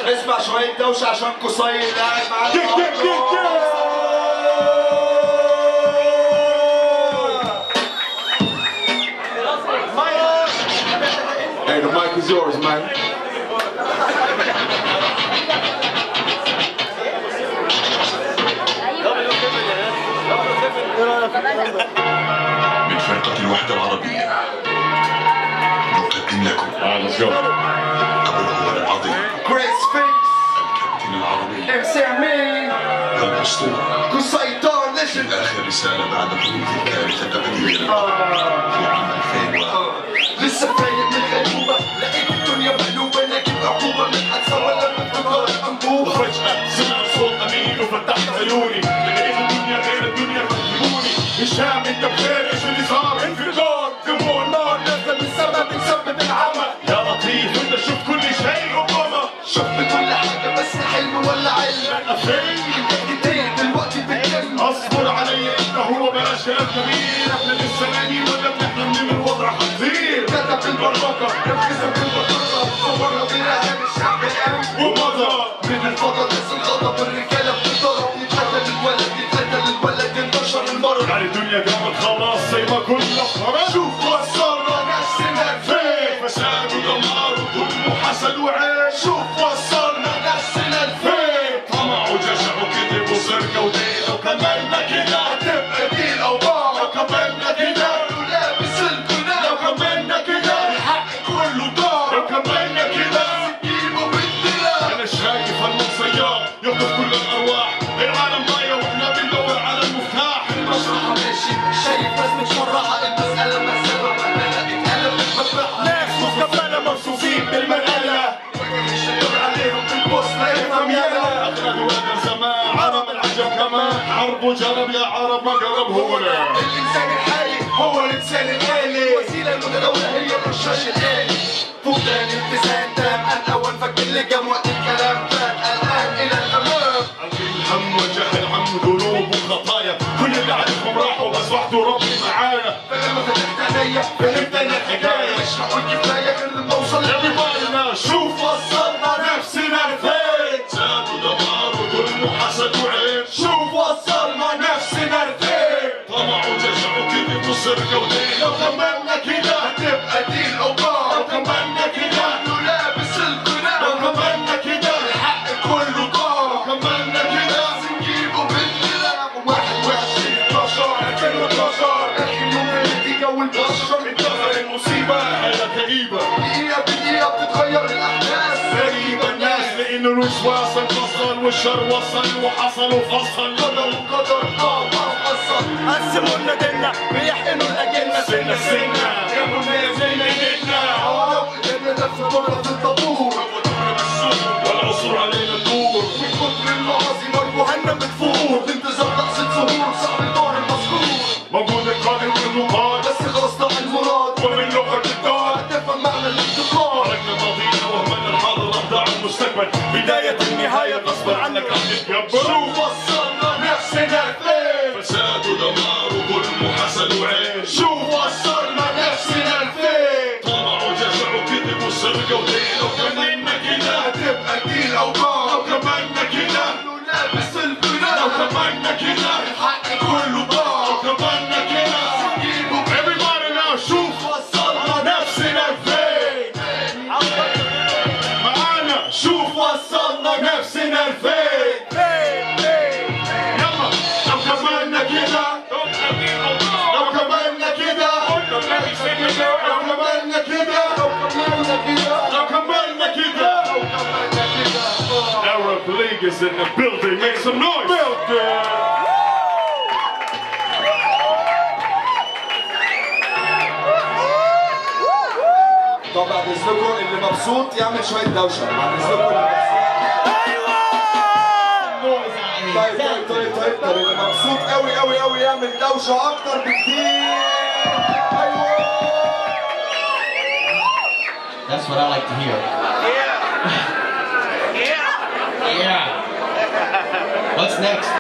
اسمع شوية دوشة عشان قصي لاعب معانا Hey, the mic is yours, man. من فرقة الوحدة العربية نقدم لكم قبله العظيم Great Sphinx الكابتن العربي MC Amin الأسطورة قصيدار ليجند في آخر رسالة بعد حدوث الكارثة الأبدية في عام 2001 لسه فايق من الغيبوبة لقيت الدنيا مقلوبة لكن عقوبة من حادثة ولا من انفجار أنبوبة وفجأة سمعت صوت أمين وفتحت عيوني لقيت الدنيا غير الدنيا فهموني هشام أنت بخير إيش اللي صار؟ انفجار دموع نار نزل من السما بتسبب العمى يا لطيف أنت شفت كل شيء ربما شفت كل حاجة بس حلم ولا علم أخي ايديك دلوقتي بتجن اصبر علي انت هو بلاش كلام كبير احنا لسه نايمين ولا بنحلم من الوضع حزير كتب البرمجة نفذها بالبطارة صورها بيها الشعب الأمن ومضى من الفضل ناس الغضب الرجالة بتضرب يتقتل الولد يتقتل الولد انتشر المرض يعني الدنيا قامت خلاص زي ما كنا فرج شوف وصلنا نفسنا فين فساد ودمار وظلم وحسد وعين شوف وصلنا نفسنا لفين فين طمع وجشع وكذب وسرقة ودين لو كملنا كده هتبقى دي الأوضاع لو كملنا كده لو لابس القناع لو كملنا كده الحق كله ضاع لو كملنا كده جيبه بالدراع انا شايف المنصيار يخطف كل الارواح العالم ضايع واحنا بندور على المفتاح المشرحة ماشي شايف ناس متشرحة المسألة مسألة مهملة اتقلب المذبحة ناس مكملة مبسوطين بالمرأة مش هدور عليهم بالبوصلة افهم يلا أخذوا هذا الزمان عرب العجب كمان حرب وجرب يا عرب ما قرب هو لا الإنسان الحالي هو الإنسان الآلي وسيلة المتداولة هي الرشاش الآلي فقدان اتزان تام أنا أول فك اللجام وقت الكلام فات الآن إلى الأمام الهم وجهل عم ذنوب وخطايا كل اللي عارفهم راحوا بس وحده ربي معايا فلما فتحت عينيا فهمت أنا الحكاية مش معقول كفاية غير لما أوصل Everybody now شوف وصلنا نفسنا لفين زاد ودمار وظلم وحسد وعين شوف وصلنا نفسنا لفين طمع وجشع وكذب وسرقة ودين لو كملنا كده هتبقى دي الأوضاع لو كملنا كده كله لابس القناع لو كملنا كده الحق كله ضاع كملنا كده نجيبه بالدراع واحد وعشرين 12 2012 اخر يوم النتيجة والبشر انتظر المصيبة حالة كئيبة دقيقة بدقيقة بتتغير الأحداث غريبة الناس لأنه الوسواس انفصل والشر وصل وحصل وفصل قدر وقدر ضاع وحصل قسموا لنا ديننا بيحقنوا الأجنة سنة سنة جابوا الناس زي ما قلنا ولو قدرنا نفس مرة في الطابور والعصور علينا النور من كتر المعاصي نار جهنم بتفور في انتظار لحظة ظهور صاحب الدار المذكور موجود القادر والمقال بس خلاص ضاع المراد ومن لغة الدار هتفهم معنى الانتقال تركنا ماضينا وهملنا الحاضر راح ضاع المستقبل بداية النهاية غصبا عنك راح تتكبر شوف وصلنا نفسنا لفين فساد ودمار وظلم وحسد وعين شوف وصلنا نفسنا لفين طمع وجشع وكذب وسرقة ودين لو كملنا كده هتبقى دي الأوضاع لو كملنا كده لو لابس القناع لو كملنا كده الحق كله ضاع لو كملنا كده جيبه Everybody now شوف وصلنا نفسنا فين معانا شوف وصلنا نفسنا لفين يلا لو كملنا كده لو كملنا كده لو كملنا كده لو كملنا كده Arab League is in the building. Make some noise. Building. طب بعد اذنكم اللي مبسوط يعمل شويه دوشه بعد اذنكم اللي مبسوط طيب طيب طيب طيب طب اللي مبسوط قوي قوي قوي يعمل دوشه اكتر بكتير ايوه That's what I like to hear. Yeah. yeah. What's next?